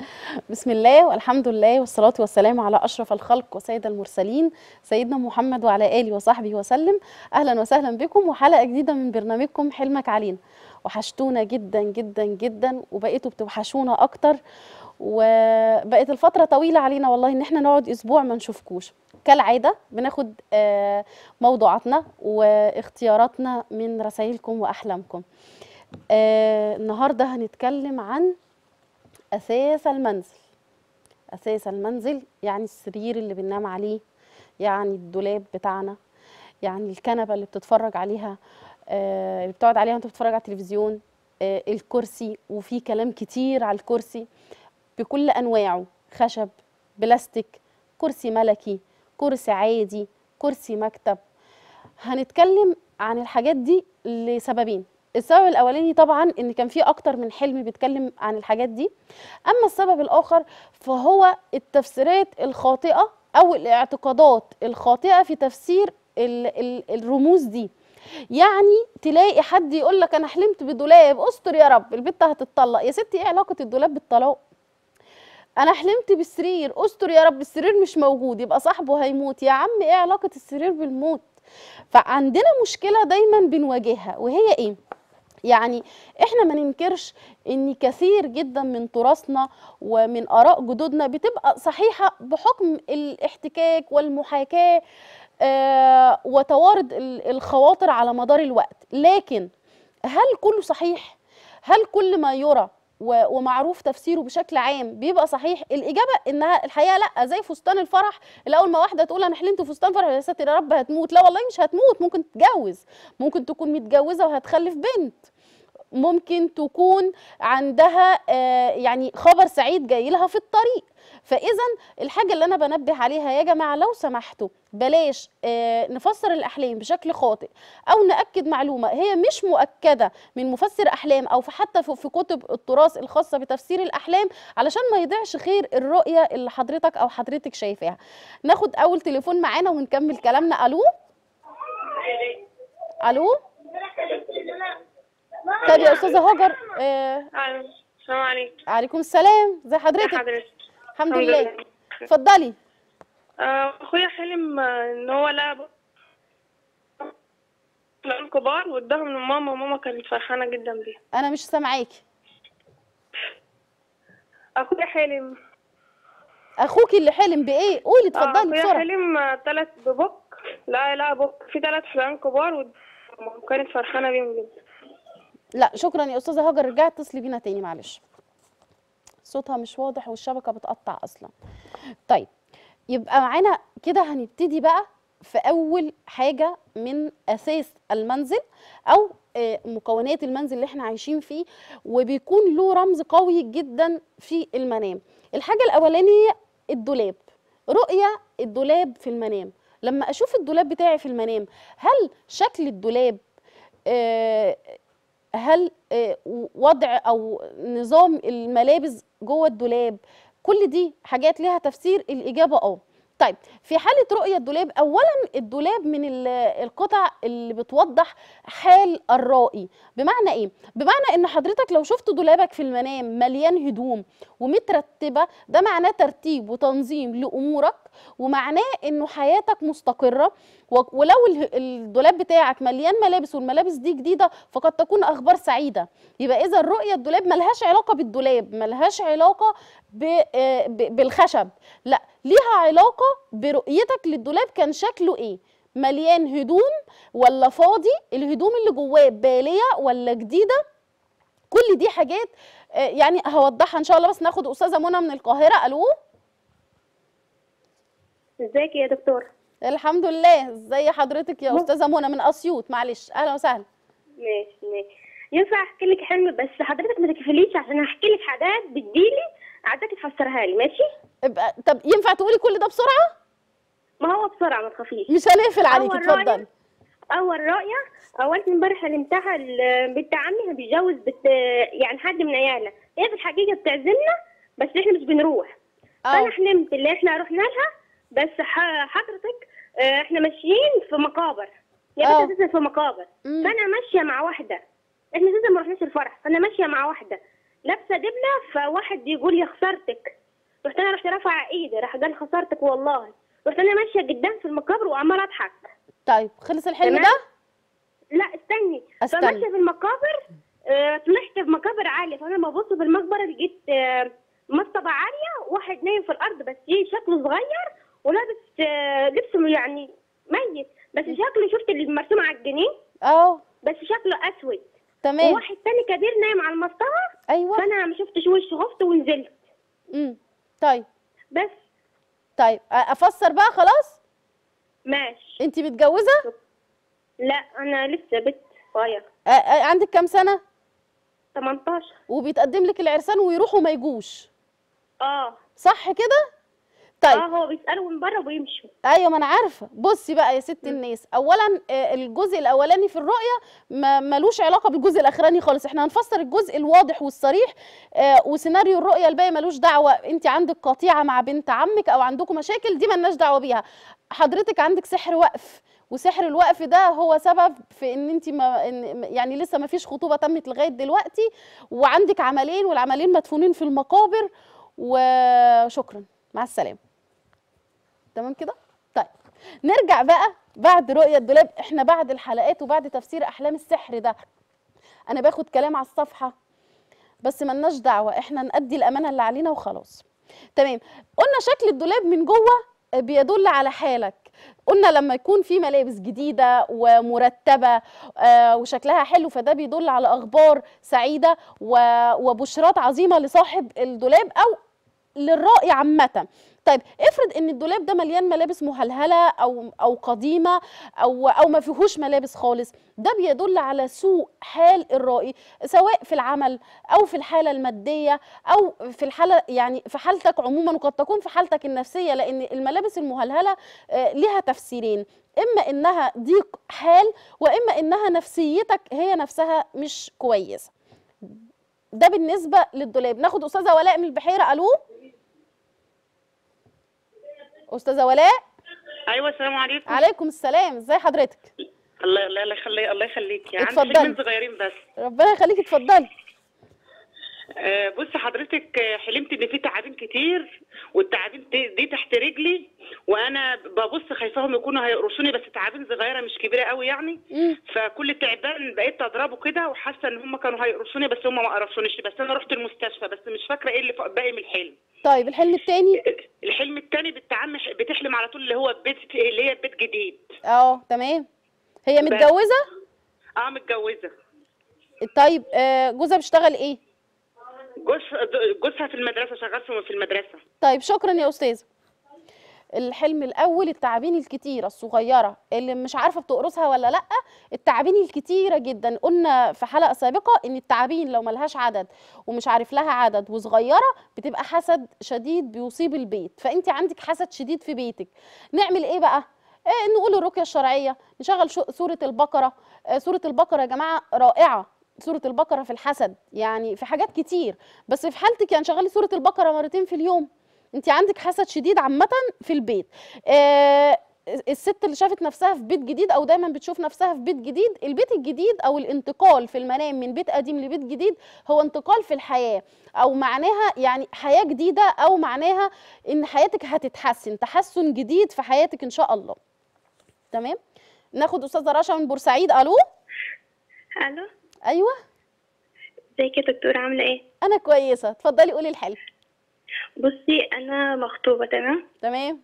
بسم الله والحمد لله والصلاة والسلام على أشرف الخلق وسيد المرسلين سيدنا محمد وعلى آله وصحبه وسلم أهلا وسهلا بكم وحلقة جديدة من برنامجكم حلمك علينا وحشتونا جدا جدا جدا وبقيتوا بتوحشونا أكتر وبقت الفترة طويلة علينا والله إن احنا نقعد أسبوع ما نشوفكوش كالعادة بناخد آه، موضوعاتنا واختياراتنا من رسائلكم وأحلامكم آه، النهاردة هنتكلم عن أساس المنزل أساس المنزل يعني السرير اللي بننام عليه يعني الدولاب بتاعنا يعني الكنبة اللي بتتفرج عليها آه، اللي بتقعد عليها وانت بتتفرج على التلفزيون آه، الكرسي وفي كلام كتير على الكرسي بكل أنواعه خشب بلاستيك كرسي ملكي كرسي عادي كرسي مكتب هنتكلم عن الحاجات دي لسببين السبب الاولاني طبعا ان كان في اكتر من حلم بيتكلم عن الحاجات دي اما السبب الاخر فهو التفسيرات الخاطئه او الاعتقادات الخاطئه في تفسير ال ال الرموز دي يعني تلاقي حد يقول لك انا حلمت بدولاب استر يا رب البت هتتطلق يا ستي ايه علاقه الدولاب بالطلاق انا حلمت بالسرير استر يا رب السرير مش موجود يبقى صاحبه هيموت يا عم ايه علاقه السرير بالموت فعندنا مشكله دايما بنواجهها وهي ايه يعني احنا ما ننكرش ان كثير جدا من تراثنا ومن اراء جدودنا بتبقى صحيحه بحكم الاحتكاك والمحاكاه آه وتوارد ال- الخواطر على مدار الوقت لكن هل كله صحيح هل كل ما يرى و- ومعروف تفسيره بشكل عام بيبقى صحيح الاجابه انها الحقيقه لا زي فستان الفرح اللي اول ما واحده تقول انا حلمت فستان فرح يا ساتر يا رب هتموت لا والله مش هتموت ممكن تتجوز ممكن تكون متجوزه وهتخلف بنت ممكن تكون عندها آه، يعني خبر سعيد جاي لها في الطريق فاذا الحاجه اللي انا بنبه عليها يا جماعه لو سمحتوا بلاش آه، نفسر الاحلام بشكل خاطئ او ناكد معلومه هي مش مؤكده من مفسر احلام او في حتى في في كتب التراث الخاصه بتفسير الاحلام علشان ما يضيعش خير الرؤيه اللي حضرتك او حضرتك شايفاها ناخد اول تليفون معانا ونكمل كلامنا الو الو طب يا استاذه هاجر آه ألو، السلام عليكم عليكم السلام زي يا حضرتك حضرتك الحمد لله اتفضلي آه، اخويا حلم آه، ان هو لعب طلعوا كبار واداهم لماما وماما كانت فرحانة جدا بيه انا مش سامعاكي اخويا حلم اخوكي اللي حلم بايه قولي آه، اتفضلي اخويا بسرعه حلم آه، تلات ببوك لا لا بوك في تلات حلوان كبار واداهم لماما، وكانت فرحانة بيهم جدا لا شكرا يا استاذه هاجر رجعي اتصلي بينا تاني معلش صوتها مش واضح والشبكه بتقطع اصلا طيب يبقى معانا كده هنبتدي بقى في اول حاجه من اساس المنزل او آه، مكونات المنزل اللي احنا عايشين فيه وبيكون له رمز قوي جدا في المنام الحاجه الاولانيه الدولاب رؤيه الدولاب في المنام لما اشوف الدولاب بتاعي في المنام هل شكل الدولاب آه، هل آه، وضع او نظام الملابس جوه الدولاب كل دي حاجات ليها تفسير الاجابه اه طيب في حاله رؤيه الدولاب اولا الدولاب من ال- القطع اللي بتوضح حال الرائي بمعنى ايه بمعنى ان حضرتك لو شفت دولابك في المنام مليان هدوم ومترتبه ده معناه ترتيب وتنظيم لامورك ومعناه انه حياتك مستقره و- ولو ال- الدولاب بتاعك مليان ملابس والملابس دي جديده فقد تكون اخبار سعيده يبقى اذا رؤيه الدولاب ملهاش علاقه بالدولاب ملهاش علاقه ب- آه، ب- بالخشب لا ليها علاقه برؤيتك للدولاب كان شكله ايه مليان هدوم ولا فاضي الهدوم اللي جواه باليه ولا جديده كل دي حاجات آه، يعني هوضحها ان شاء الله بس ناخد استاذه منى من القاهره الو ازيك يا دكتور الحمد لله ازي حضرتك يا مم. استاذه منى من اسيوط معلش اهلا وسهلا ماشي ماشي ينفع احكي لك حلم بس حضرتك ما تكفليش عشان هحكي لك حاجات بتجيلي عايزاك تفسرها لي ماشي ابقى طب ينفع تقولي كل ده بسرعه ما هو بسرعه ما تخافيش مش هنقفل عليكي أول رأي. اتفضلي اول رؤيه اول امبارح حلمتها ال- بنت عمي بيتجوز بت يعني حد من عيالها هي في الحقيقه بتعزمنا بس احنا مش بنروح اه فانا حلمت اللي احنا رحنا لها بس ح- حضرتك آه، احنا ماشيين في مقابر هي آه. بنت اساسا في مقابر مم. فانا ماشيه مع واحده احنا اساسا ما رحناش الفرح فانا ماشيه مع واحده لابسه دبله فواحد يقول يا خسارتك رحت انا رحت رافعه ايدي راح قال خسارتك والله رحت انا ماشيه قدام في المقابر وعماله اضحك طيب خلص الحلم تمام. ده لا استني استنى. فماشيه في المقابر آه، طلعت في مقابر عاليه فانا ببص في المقبره لقيت آه، مصطبه عاليه واحد نايم في الارض بس ايه شكله صغير ولابس آه، لبسه يعني ميت بس شكله شفت اللي مرسوم على الجنين اه بس شكله اسود تمام وواحد تاني كبير نايم على المصطبه ايوه فانا ما شفتش وشه خفت ونزلت امم طيب بس طيب أ- افسر بقى خلاص ماشي انت متجوزه لا انا لسه بنت صغير أ- أ- عندك كام سنه 18 وبيتقدم لك العرسان ويروحوا ما يجوش اه صح كده طيب اه هو بيسالوا من بره ويمشوا ايوه ما انا عارفه بصي بقى يا ست الناس اولا آه، الجزء الاولاني في الرؤيه ما ملوش علاقه بالجزء الاخراني خالص احنا هنفسر الجزء الواضح والصريح آه، وسيناريو الرؤيه الباقي ملوش دعوه انت عندك قطيعه مع بنت عمك او عندكم مشاكل دي ملناش دعوه بيها حضرتك عندك سحر وقف وسحر الوقف ده هو سبب في ان انت ما إن يعني لسه ما فيش خطوبه تمت لغايه دلوقتي وعندك عملين والعملين مدفونين في المقابر وشكرا مع السلامه تمام كده طيب نرجع بقى بعد رؤية الدولاب احنا بعد الحلقات وبعد تفسير احلام السحر ده انا باخد كلام على الصفحة بس ملناش دعوة احنا نأدي الامانة اللي علينا وخلاص تمام قلنا شكل الدولاب من جوه بيدل على حالك قلنا لما يكون في ملابس جديدة ومرتبة آه، وشكلها حلو فده بيدل على أخبار سعيدة و- وبشرات عظيمة لصاحب الدولاب أو للرأي عامة طيب افرض ان الدولاب ده مليان ملابس مهلهله او او قديمه او او ما فيهوش ملابس خالص ده بيدل على سوء حال الرائي سواء في العمل او في الحاله الماديه او في الحاله يعني في حالتك عموما وقد تكون في حالتك النفسيه لان الملابس المهلهله آه، ليها تفسيرين اما انها ضيق حال واما انها نفسيتك هي نفسها مش كويسه ده بالنسبه للدولاب ناخد استاذه ولاء من البحيره الو استاذه ولاء ايوه السلام عليكم عليكم السلام ازي حضرتك الله الله الله يخليك الله يخليك يعني اتفضلي. عندي حلمين صغيرين بس ربنا يخليكي اتفضلي آه بصي حضرتك آه، حلمت ان في تعابين كتير والتعابين دي, دي تحت رجلي وانا ببص خايفاهم يكونوا هيقرصوني بس تعابين صغيره مش كبيره قوي يعني مم. فكل تعبان بقيت اضربه كده وحاسه ان هم كانوا هيقرصوني بس هم ما قرصونيش بس انا رحت المستشفى بس مش فاكره ايه اللي فوق- باقي من الحلم طيب الحلم التاني الحلم الثاني بنت عمي ح- بتحلم على طول اللي هو بيت اللي هي بيت جديد اه تمام هي متجوزه اه متجوزه طيب آه، جوزها بيشتغل ايه جوز جوزها في المدرسه شغال في في المدرسه طيب شكرا يا استاذه الحلم الاول التعابين الكتيره الصغيره اللي مش عارفه بتقرصها ولا لا التعابين الكتيره جدا قلنا في حلقه سابقه ان التعابين لو ملهاش عدد ومش عارف لها عدد وصغيره بتبقى حسد شديد بيصيب البيت فانت عندك حسد شديد في بيتك نعمل ايه بقى إيه نقول الرقيه الشرعيه نشغل شو- سوره البقره آه، سوره البقره يا جماعه رائعه سوره البقره في الحسد يعني في حاجات كتير بس في حالتك يعني شغلي سوره البقره مرتين في اليوم انت عندك حسد شديد عامه في البيت آه الست اللي شافت نفسها في بيت جديد او دايما بتشوف نفسها في بيت جديد البيت الجديد او الانتقال في المنام من بيت قديم لبيت جديد هو انتقال في الحياه او معناها يعني حياه جديده او معناها ان حياتك هتتحسن تحسن جديد في حياتك ان شاء الله تمام ناخد استاذه رشا من بورسعيد الو الو ايوه ازيك يا دكتورة عاملة ايه؟ انا كويسه اتفضلي قولي الحل بصي انا مخطوبة تمام تمام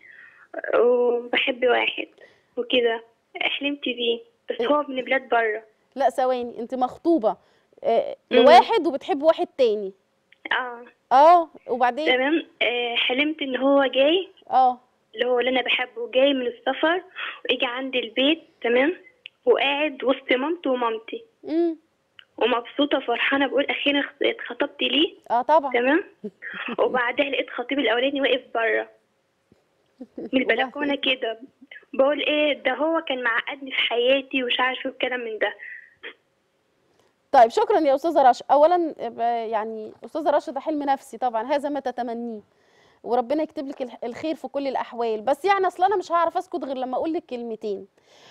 وبحب واحد وكده حلمت بيه بس هو من بلاد بره لا ثواني انت مخطوبه آه مم. لواحد وبتحب واحد تاني اه اه وبعدين تمام آه حلمت ان هو جاي اه اللي هو اللي انا بحبه جاي من السفر واجي عندي البيت تمام وقاعد وسط مامته ومامتي امم ومبسوطة فرحانة بقول أخيرا خ- اتخطبت ليه اه طبعا تمام وبعدها لقيت خطيبي الأولاني واقف بره من البلكونة كده بقول ايه ده هو كان معقدني في حياتي ومش عارفه ايه الكلام من ده طيب شكرا يا استاذه رشا اولا آه، يعني استاذه رشا ده حلم نفسي طبعا هذا ما تتمنيه وربنا يكتب لك الح- الخير في كل الاحوال بس يعني اصل انا مش هعرف اسكت غير لما اقول لك كلمتين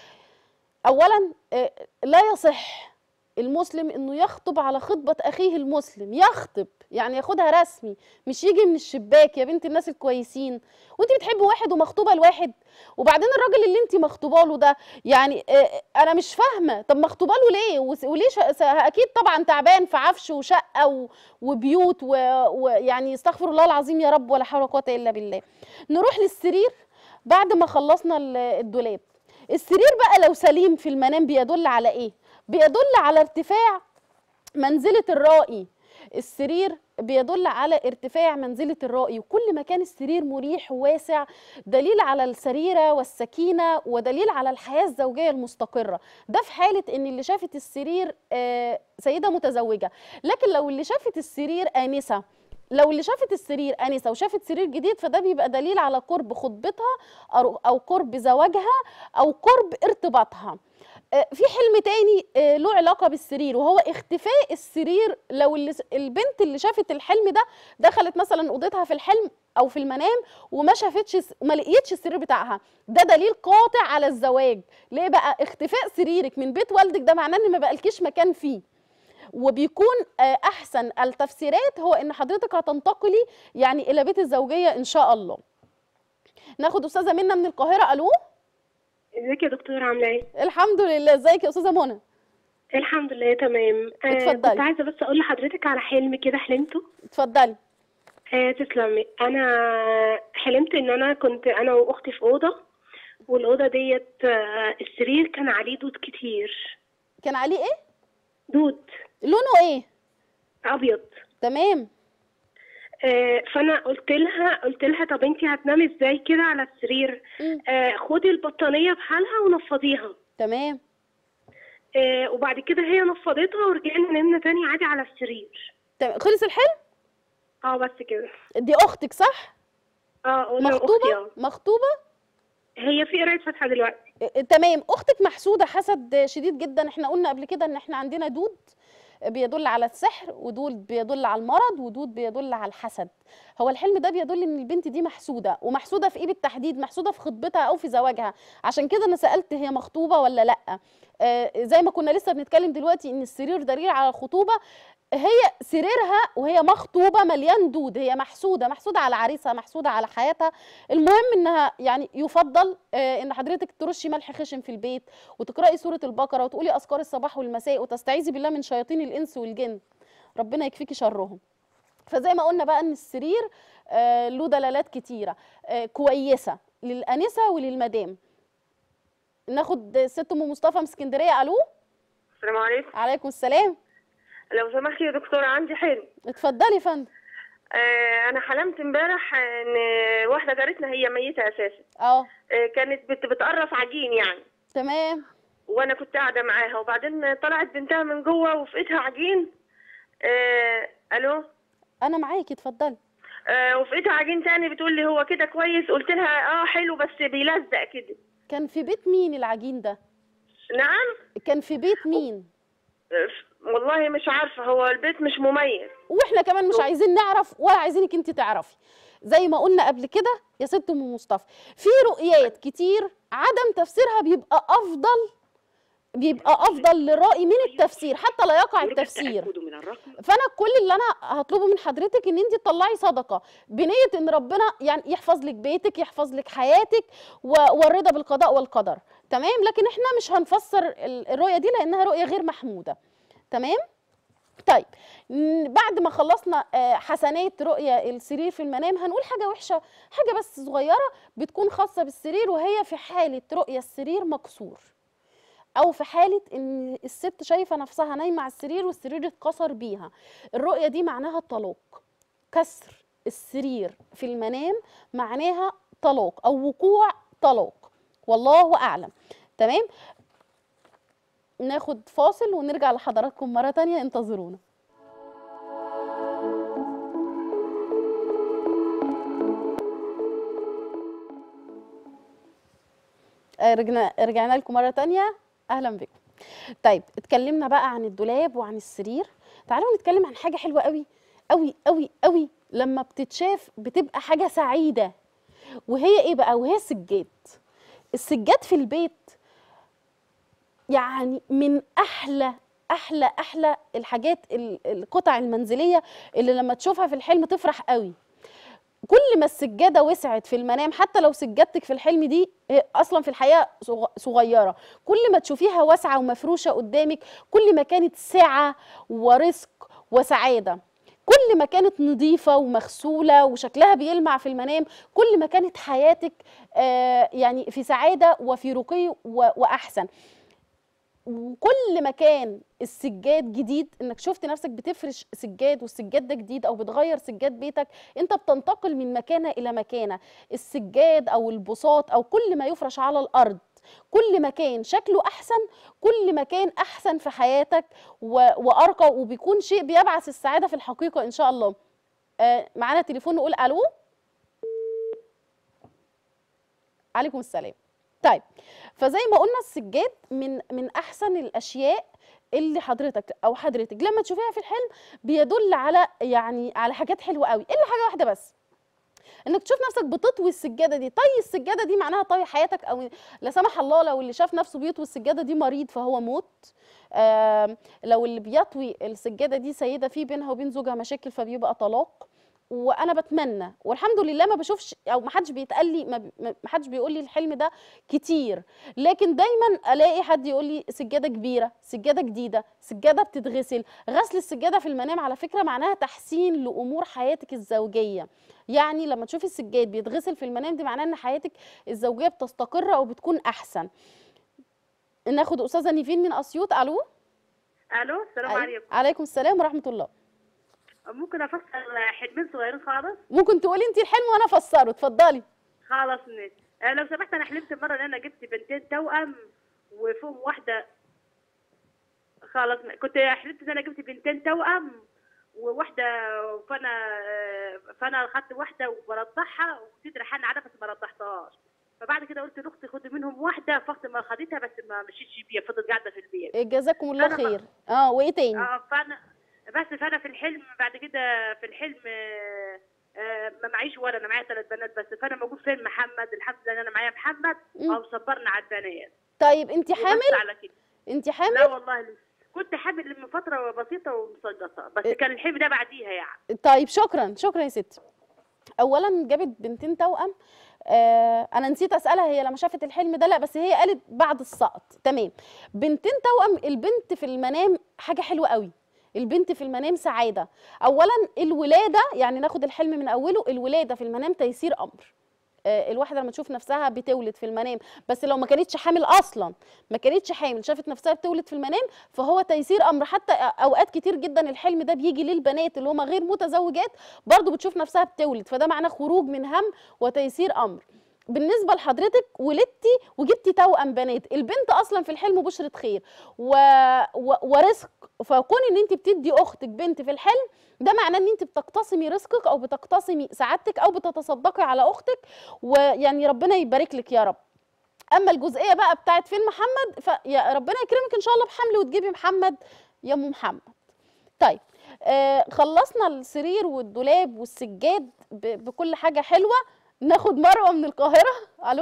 اولا آه، لا يصح المسلم انه يخطب على خطبه اخيه المسلم يخطب يعني ياخدها رسمي مش يجي من الشباك يا بنت الناس الكويسين وانت بتحبي واحد ومخطوبه لواحد وبعدين الراجل اللي انت مخطوبه له ده يعني آه، انا مش فاهمه طب مخطوبه له ليه وس- وليه ش- س- اكيد طبعا تعبان في عفش وشقه و- وبيوت و- ويعني استغفر الله العظيم يا رب ولا حول ولا قوه الا بالله نروح للسرير بعد ما خلصنا ال- الدولاب السرير بقى لو سليم في المنام بيدل على ايه بيدل على ارتفاع منزله الرائي السرير بيدل على ارتفاع منزلة الرائي وكل ما كان السرير مريح وواسع دليل على السريرة والسكينة ودليل على الحياة الزوجية المستقرة ده في حالة ان اللي شافت السرير آه، سيدة متزوجة لكن لو اللي شافت السرير آنسة لو اللي شافت السرير آنسة وشافت سرير جديد فده بيبقى دليل على قرب خطبتها أو أو قرب زواجها أو قرب ارتباطها آه، في حلم تاني آه، له علاقه بالسرير وهو اختفاء السرير لو اللي البنت اللي شافت الحلم ده دخلت مثلا اوضتها في الحلم او في المنام وما شافتش وما لقيتش السرير بتاعها ده دليل قاطع على الزواج ليه بقى اختفاء سريرك من بيت والدك ده معناه ان ما بقالكيش مكان فيه وبيكون آه، احسن التفسيرات هو ان حضرتك هتنتقلي يعني الى بيت الزوجيه ان شاء الله ناخد استاذه منى من القاهره الو ازيك يا دكتورة عاملة ايه؟ الحمد لله ازيك يا استاذه منى الحمد لله تمام آه اتفضلي. كنت عايزة بس اقول لحضرتك على حلم كده حلمته اتفضلي آه تسلمي انا حلمت ان انا كنت انا واختي في اوضة والاوضة ديت آه السرير كان عليه دود كتير كان عليه ايه دود لونه ايه ابيض تمام آه فانا قلت لها قلت لها طب انتي هتنامي ازاي كده على السرير مم. آه خدي البطانية بحالها ونفضيها تمام آه وبعد كده هي نفضتها ورجعنا نمنا تاني عادي على السرير تمام خلص الحلم اه بس كده دي اختك صح اه قلنا اختي مخطوبه اه مخطوبه هي في قرايه فاتحه دلوقتي إيه، تمام اختك محسوده حسد شديد جدا احنا قلنا قبل كده ان احنا عندنا دود بيدل على السحر ودود بيدل على المرض ودود بيدل على الحسد هو الحلم ده بيدل ان البنت دي محسوده ومحسوده في ايه بالتحديد محسوده في خطبتها او في زواجها عشان كده انا سالت هي مخطوبه ولا لا آه زي ما كنا لسه بنتكلم دلوقتي ان السرير دليل على الخطوبه هي سريرها وهي مخطوبه مليان دود هي محسوده محسوده على عريسها محسوده على حياتها المهم انها يعني يفضل آه، ان حضرتك ترشي ملح خشن في البيت وتقراي سوره البقره وتقولي اذكار الصباح والمساء وتستعيذي بالله من شياطين الانس والجن ربنا يكفيكي شرهم فزي ما قلنا بقى ان السرير آه، له دلالات كتيره آه، كويسه للانسه وللمدام ناخد ست ام مصطفى من اسكندريه الو السلام عليكم عليكم السلام لو سمحتي يا دكتورة عندي حلم اتفضلي يا فندم آه انا حلمت امبارح ان واحده جارتنا هي ميته اساسا اه آه كانت بت بتقرص عجين يعني تمام وانا كنت قاعده معاها وبعدين طلعت بنتها من جوه وفي ايدها عجين آه الو انا معاكي اتفضلي آه وفي ايدها عجين تاني بتقول لي هو كده كويس قلت لها اه حلو بس بيلزق كده كان في بيت مين العجين ده نعم كان في بيت مين آه والله مش عارفه هو البيت مش مميز واحنا كمان مش عايزين نعرف ولا عايزينك انت تعرفي زي ما قلنا قبل كده يا ست ام مصطفى في رؤيات كتير عدم تفسيرها بيبقى افضل بيبقى افضل للرأي من التفسير حتى لا يقع التفسير من الرقم فانا كل اللي انا هطلبه من حضرتك ان انت تطلعي صدقه بنيه ان ربنا يعني يحفظ لك بيتك يحفظ لك حياتك و- والرضا بالقضاء والقدر تمام لكن احنا مش هنفسر ال- الرؤيه دي لانها رؤيه غير محموده تمام طيب ن- بعد ما خلصنا آه، حسنات رؤية السرير في المنام هنقول حاجة وحشة حاجة بس صغيرة بتكون خاصة بالسرير وهي في حالة رؤية السرير مكسور أو في حالة إن الست شايفة نفسها نايمة على السرير والسرير اتكسر بيها الرؤية دي معناها الطلاق كسر السرير في المنام معناها طلاق أو وقوع طلاق والله أعلم تمام ناخد فاصل ونرجع لحضراتكم مرة تانية انتظرونا آه، رجعنا رجعنا لكم مرة تانية أهلا بكم طيب اتكلمنا بقى عن الدولاب وعن السرير تعالوا نتكلم عن حاجة حلوة قوي قوي قوي قوي لما بتتشاف بتبقى حاجة سعيدة وهي ايه بقى وهي السجاد السجاد في البيت يعني من احلى احلى احلى الحاجات ال- القطع المنزليه اللي لما تشوفها في الحلم تفرح قوي كل ما السجاده وسعت في المنام حتى لو سجادتك في الحلم دي هي اصلا في الحقيقه صغ- صغيره كل ما تشوفيها واسعه ومفروشه قدامك كل ما كانت سعه ورزق وسعاده كل ما كانت نظيفة ومغسولة وشكلها بيلمع في المنام كل ما كانت حياتك آه، يعني في سعادة وفي رقي و- وأحسن وكل ما كان السجاد جديد انك شفت نفسك بتفرش سجاد والسجاد ده جديد او بتغير سجاد بيتك انت بتنتقل من مكانه الى مكانه السجاد او البساط او كل ما يفرش على الارض كل ما كان شكله احسن كل ما كان احسن في حياتك و... وارقى وبيكون شيء بيبعث السعاده في الحقيقه ان شاء الله آه معانا تليفون نقول الو عليكم السلام طيب فزي ما قلنا السجاد من من احسن الاشياء اللي حضرتك او حضرتك لما تشوفيها في الحلم بيدل على يعني على حاجات حلوه قوي الا حاجه واحده بس انك تشوف نفسك بتطوي السجاده دي طي السجاده دي معناها طي حياتك او لا سمح الله لو اللي شاف نفسه بيطوي السجاده دي مريض فهو موت آم، لو اللي بيطوي السجاده دي سيده في بينها وبين زوجها مشاكل فبيبقى طلاق وانا بتمنى والحمد لله ما بشوفش او ما حدش بيتقال لي ما بي- ما حدش بيقول لي الحلم ده كتير لكن دايما الاقي حد يقول لي سجاده كبيره سجاده جديده سجاده بتتغسل غسل السجاده في المنام على فكره معناها تحسين لامور حياتك الزوجيه يعني لما تشوفي السجاد بيتغسل في المنام دي معناه ان حياتك الزوجيه بتستقر او بتكون احسن ناخد استاذه نيفين من اسيوط الو الو السلام أيوة. عليكم عليكم السلام ورحمه الله ممكن افسر حلمين صغيرين خالص ممكن تقولي انت الحلم وانا افسره اتفضلي خلاص ماشي آه، لو سمحت انا حلمت مره ان انا جبت بنتين توأم وفيهم واحده خلاص كنت حلمت ان انا جبت بنتين توأم وواحده فانا آه، فانا اخدت واحده وبرضعها وصدر حن عليها بس ما رضعتهاش فبعد كده قلت لاختي خدي منهم واحده فاطمه خدتها بس ما مشيتش بيها فضلت قاعده في البيت جزاكم الله أنا بقى- خير اه وايه تاني اه فانا بس فانا في الحلم بعد كده في الحلم آه، آه، ما معيش ولا انا معايا ثلاث بنات بس فانا موجود فين محمد الحمد لله إن انا معايا محمد مم. او صبرنا على البنات طيب انت وبس حامل على كده انت لا حامل والله لسه كنت حامل من فتره بسيطه ومسقطه بس إيه. كان الحلم ده بعديها يعني طيب شكرا شكرا يا ستي اولا جابت بنتين توأم آه انا نسيت اسالها هي لما شافت الحلم ده لا بس هي قالت بعد السقط تمام بنتين توأم البنت في المنام حاجه حلوه قوي البنت في المنام سعاده اولا الولاده يعني ناخد الحلم من اوله الولاده في المنام تيسير امر آه، الواحده لما تشوف نفسها بتولد في المنام بس لو ما كانتش حامل اصلا ما كانتش حامل شافت نفسها بتولد في المنام فهو تيسير امر حتى اوقات كتير جدا الحلم ده بيجي للبنات اللي هم غير متزوجات برضو بتشوف نفسها بتولد فده معناه خروج من هم وتيسير امر بالنسبه لحضرتك ولدتي وجبتي توأم بنات البنت اصلا في الحلم بشرة خير و... و... ورزق فكون ان انت بتدي اختك بنت في الحلم ده معناه ان انت بتقتسمي رزقك او بتقتسمي سعادتك او بتتصدقي على اختك ويعني ربنا يبارك لك يا رب اما الجزئيه بقى بتاعت فين محمد فيا ربنا يكرمك ان شاء الله بحمل وتجيبي محمد يا ام محمد طيب آه خلصنا السرير والدولاب والسجاد ب- بكل حاجه حلوه ناخد مروه من القاهره الو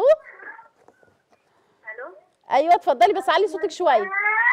الو ايوه اتفضلي بس علي صوتك شويه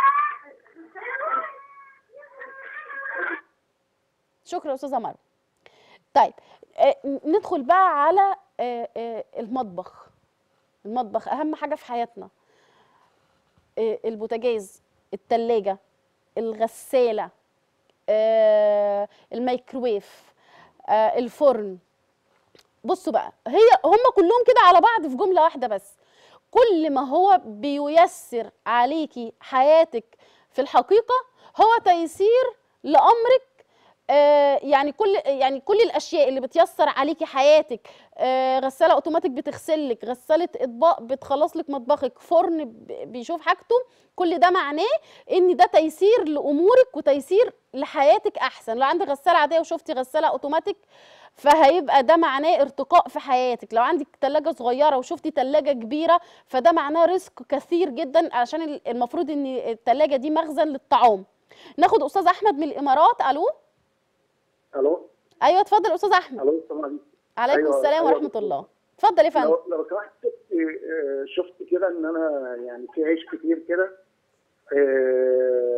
شكرا يا استاذه مروه طيب آه ندخل بقى على آه آه المطبخ المطبخ اهم حاجه في حياتنا آه البوتاجاز التلاجة الغسالة آه الميكروويف آه الفرن بصوا بقى هي هم كلهم كده على بعض في جملة واحدة بس كل ما هو بييسر عليكي حياتك في الحقيقة هو تيسير لأمرك آه، يعني كل يعني كل الاشياء اللي بتيسر عليكي حياتك آه، غساله اوتوماتيك بتغسل لك غساله اطباق بتخلص لك مطبخك فرن ب- بيشوف حاجته كل ده معناه ان ده تيسير لامورك وتيسير لحياتك احسن لو عندك غساله عاديه وشفتي غساله اوتوماتيك فهيبقى ده معناه ارتقاء في حياتك لو عندك ثلاجه صغيره وشفتي ثلاجه كبيره فده معناه رزق كثير جدا عشان ال- المفروض ان الثلاجه دي مخزن للطعام ناخد استاذ احمد من الامارات الو الو ايوه اتفضل يا استاذ احمد الو السلام عليكم عليكم أيوة، السلام أيوة ورحمه دكتور. الله اتفضل يا فندم لو لو سمحت آه، شفت كده ان انا يعني في عيش كتير كده آه،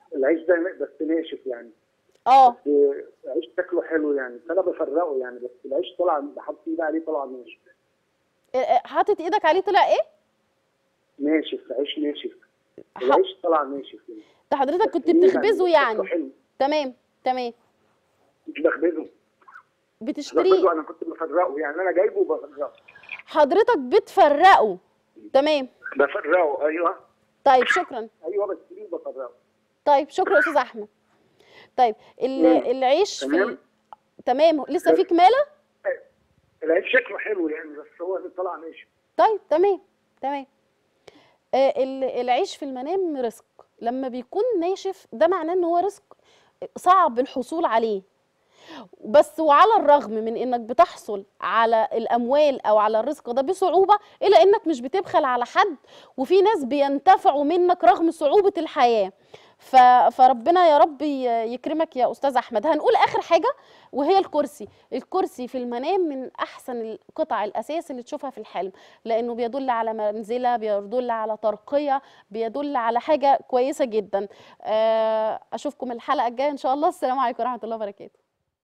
العيش ده بس ناشف يعني اه بس العيش شكله حلو يعني فانا بفرقه يعني بس العيش طلع بحط ايدي عليه طلع ناشف آه، آه، حاطط ايدك عليه طلع ايه ناشف عيش ناشف ح- العيش طلع ناشف يعني ده حضرتك بس كنت ليه بتخبزه شكله يعني حلو تمام تمام مش بخبزه مش بتشتريه بخبزه انا كنت بفرقه يعني انا جايبه وبفرقه حضرتك بتفرقه تمام بفرقه ايوه طيب شكرا ايوه بس ليه بفرقه طيب شكرا يا استاذ احمد طيب ال- مم. العيش في تمام. ال... تمام لسه في كماله العيش شكله حلو يعني بس هو اللي طلع ناشف طيب تمام تمام آه ال- العيش في المنام رزق لما بيكون ناشف ده معناه ان هو رزق صعب الحصول عليه بس وعلى الرغم من انك بتحصل على الاموال او على الرزق ده بصعوبه الا انك مش بتبخل على حد وفي ناس بينتفعوا منك رغم صعوبه الحياه ف... فربنا يا رب ي- يكرمك يا استاذ احمد هنقول اخر حاجه وهي الكرسي الكرسي في المنام من احسن القطع الاساس اللي تشوفها في الحلم لانه بيدل على منزله بيدل على ترقيه بيدل على حاجه كويسه جدا آه، اشوفكم الحلقه الجايه ان شاء الله السلام عليكم ورحمه الله وبركاته